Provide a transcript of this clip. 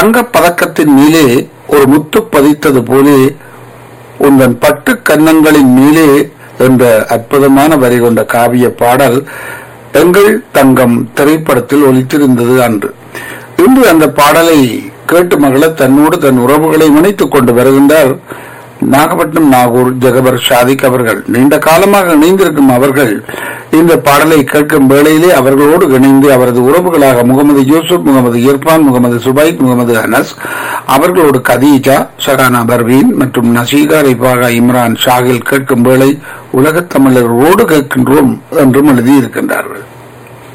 தங்கப் பதக்கத்தின் மேலே ஒரு முத்து பதித்தது போலே உந்தன் பட்டு கன்னங்களின் மேலே என்ற அற்புதமான வரி கொண்ட காவிய பாடல் எங்கள் தங்கம் திரைப்படத்தில் ஒலித்திருந்தது அன்று இன்று அந்த பாடலை கேட்டு மகள தன்னோடு தன் உறவுகளை இணைத்துக் கொண்டு வருகின்றார் நாகப்பட்டினம் நாகூர் ஜெகபர் ஷாதிக் அவர்கள் நீண்ட காலமாக இணைந்திருக்கும் அவர்கள் இந்த பாடலை கேட்கும் வேளையிலே அவர்களோடு இணைந்து அவரது உறவுகளாக முகமது யூசுப் முகமது இர்பான் முகமது சுபைக் முகமது அனஸ் அவர்களோடு கதீஜா ஷகானா பர்வீன் மற்றும் நசீகா ரிபாகா இம்ரான் ஷாகில் கேட்கும் வேளை உலகத் தமிழர்களோடு கேட்கின்றோம் என்றும் எழுதியிருக்கின்றார்கள்